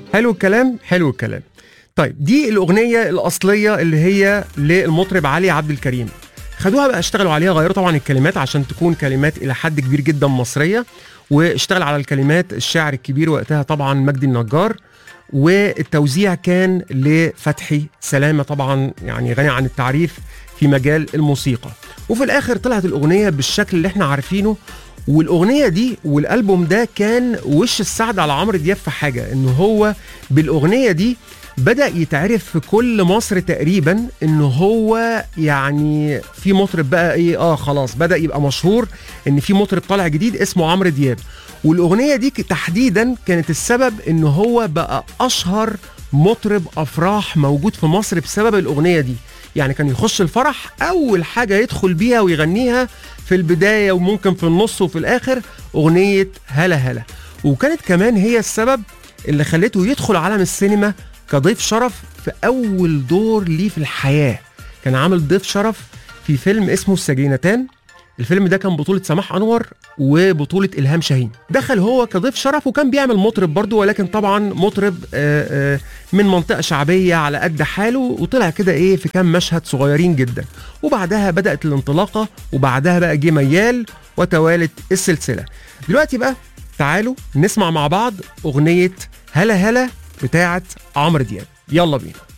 حلو الكلام حلو الكلام طيب دي الاغنيه الاصليه اللي هي للمطرب علي عبد الكريم خدوها بقى اشتغلوا عليها غيروا طبعا الكلمات عشان تكون كلمات الى حد كبير جدا مصريه واشتغل على الكلمات الشاعر الكبير وقتها طبعا مجدي النجار والتوزيع كان لفتحي سلامه طبعا يعني غني عن التعريف في مجال الموسيقى وفي الاخر طلعت الاغنيه بالشكل اللي احنا عارفينه والاغنيه دي والالبوم ده كان وش السعد على عمرو دياب في حاجه ان هو بالاغنيه دي بدا يتعرف في كل مصر تقريبا ان هو يعني في مطرب بقى ايه اه خلاص بدا يبقى مشهور ان في مطرب طالع جديد اسمه عمرو دياب والاغنيه دي تحديدا كانت السبب ان هو بقى اشهر مطرب افراح موجود في مصر بسبب الاغنيه دي يعني كان يخش الفرح اول حاجه يدخل بيها ويغنيها في البدايه وممكن في النص وفي الاخر اغنيه هلا هلا وكانت كمان هي السبب اللي خلته يدخل عالم السينما كضيف شرف في اول دور ليه في الحياه كان عامل ضيف شرف في فيلم اسمه السجينتان الفيلم ده كان بطولة سماح أنور وبطولة إلهام شاهين دخل هو كضيف شرف وكان بيعمل مطرب برضه ولكن طبعا مطرب آآ آآ من منطقة شعبية على قد حاله وطلع كده إيه في كام مشهد صغيرين جدا وبعدها بدأت الانطلاقة وبعدها بقى جه ميال وتوالت السلسلة دلوقتي بقى تعالوا نسمع مع بعض أغنية هلا هلا بتاعة عمرو دياب يلا بينا